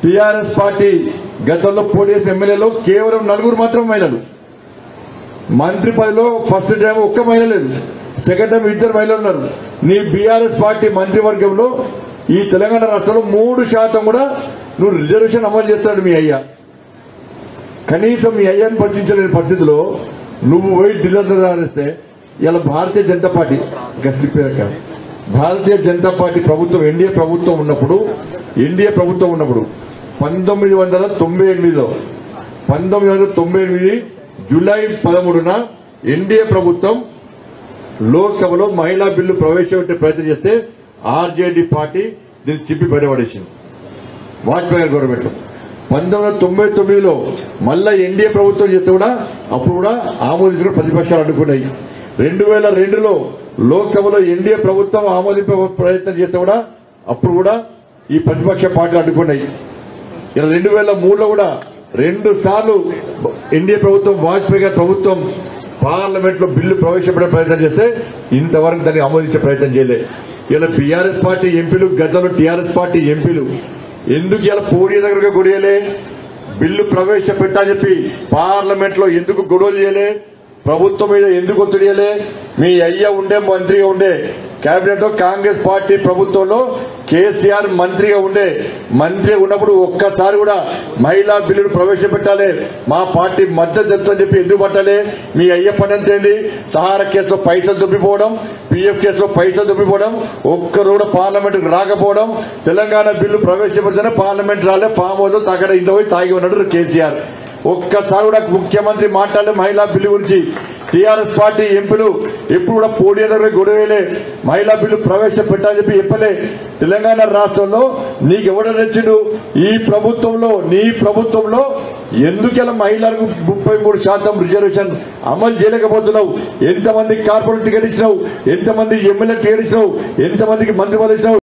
TRS party గతంలో పోటీ చేసిన ఎమ్మెల్యేలో కేవలం నలుగురు మాత్రం మహిళలు మంత్రి పదవిలో ఫస్ట్ టైం ఒక్క మహిళ లేదు సెకండ్ టైం ఇద్దరు మహిళలు ఉన్నారు నీ బీఆర్ఎస్ పార్టీ మంత్రివర్గంలో ఈ తెలంగాణ రాష్ట్రంలో మూడు శాతం కూడా నువ్వు రిజర్వేషన్ అమలు చేస్తాడు మీ అయ్యా కనీసం మీ అయ్యాన్ని పరిశీలించలేని పరిస్థితిలో నువ్వు పోయి ఢిల్లీ రాస్తే ఇలా భారతీయ జనతా పార్టీ ఇంకా స్లిప్ అయ్యాక. భారతీయ జనతా పార్టీ ప్రభుత్వం ఎన్డీఏ ప్రభుత్వం ఉన్నప్పుడు ఎన్డీఏ ప్రభుత్వం ఉన్నప్పుడు పంతొమ్మిది వందల తొంభై ఎనిమిదిలో పంతొమ్మిది వందల తొంభై ఎనిమిది జూలై పదమూడున ఎన్డీఏ ప్రభుత్వం లోక్సభలో మహిళా బిల్లు ప్రవేశపెట్టే ప్రయత్నం చేస్తే ఆర్జేడీ పార్టీ దీన్ని చిప్పి బయటపడేసింది వాజ్పేయి గారి గవర్నమెంట్ పంతొమ్మిది వందల తొంభై తొమ్మిదిలో మళ్ళా ఎన్డీఏ ప్రభుత్వం చేస్తే కూడా అప్పుడు కూడా ఆమోదించుకుని ప్రతిపక్షాలు అడ్డుకున్నాయి రెండు వేల రెండులో లోక్సభలో ఎన్డీఏ ప్రభుత్వం ఆమోదింప ప్రయత్నం చేస్తే కూడా అప్పుడు కూడా ఈ ప్రతిపక్ష పార్టీలు అడ్డుకున్నాయి ఇలా రెండు వేల మూడులో కూడా రెండు సార్లు ఎన్డీఏ ప్రభుత్వం వాజ్పేయి గారి ప్రభుత్వం పార్లమెంట్ లో బిల్లు ప్రవేశపెట్టే ప్రయత్నం చేస్తే ఇంతవరకు దాన్ని ఆమోదించే ప్రయత్నం చేయలే ఇలా బీఆర్ఎస్ పార్టీ ఎంపీలు గతంలో టీఆర్ఎస్ పార్టీ ఎంపీలు ఎందుకు ఇలా పోటీ దగ్గరగా గొడవలే బిల్లు ప్రవేశపెట్టని చెప్పి పార్లమెంట్ లో ఎందుకు గొడవలు చేయలే ప్రభుత్వం మీద ఎందుకు ఒత్తిడి చేయలే మీ అయ్య ఉండే మంత్రిగా ఉండే కేబినెట్ లో కాంగ్రెస్ పార్టీ ప్రభుత్వంలో కేసీఆర్ మంత్రిగా ఉండే మంత్రి ఉన్నప్పుడు ఒక్కసారి కూడా మహిళా బిల్లును ప్రవేశపెట్టాలి మా పార్టీ మద్దతు తెలుస్తుందని చెప్పి ఎందుకు పట్టాలి మీ అయ్య పని ఎంతేంది సహారా కేసులో పైసలు దుబ్బిపోవడం పిఎఫ్ కేసులో పైసలు దుబ్బిపోవడం ఒక్కరు కూడా పార్లమెంట్ రాకపోవడం తెలంగాణ బిల్లు ప్రవేశపెడితేనే పార్లమెంట్ రాలే ఫామ్ హౌస్ లో అక్కడ ఇంట్లో పోయి తాగి ఉన్నాడు కేసీఆర్ ఒక్కసారి కూడా ముఖ్యమంత్రి మాట్లాడే మహిళా బిల్లు గురించి టీఆర్ఎస్ పార్టీ ఎంపీలు ఎప్పుడు కూడా పోటీ దగ్గర గొడవలే మహిళా బిల్లు ప్రవేశపెట్టాలని చెప్పి చెప్పలే తెలంగాణ రాష్ట్రంలో నీకు ఎవడ నచ్చిండు ఈ ప్రభుత్వంలో నీ ప్రభుత్వంలో ఎందుకెలా మహిళలకు ముప్పై మూడు శాతం రిజర్వేషన్ అమలు చేయలేకపోతున్నావు ఎంతమంది కార్పొరేట్ టికెట్ ఇచ్చినావు ఎంతమంది ఎమ్మెల్యే టికెట్ ఇచ్చినావు ఎంతమందికి మంత్రి పదవి ఇచ్చినావు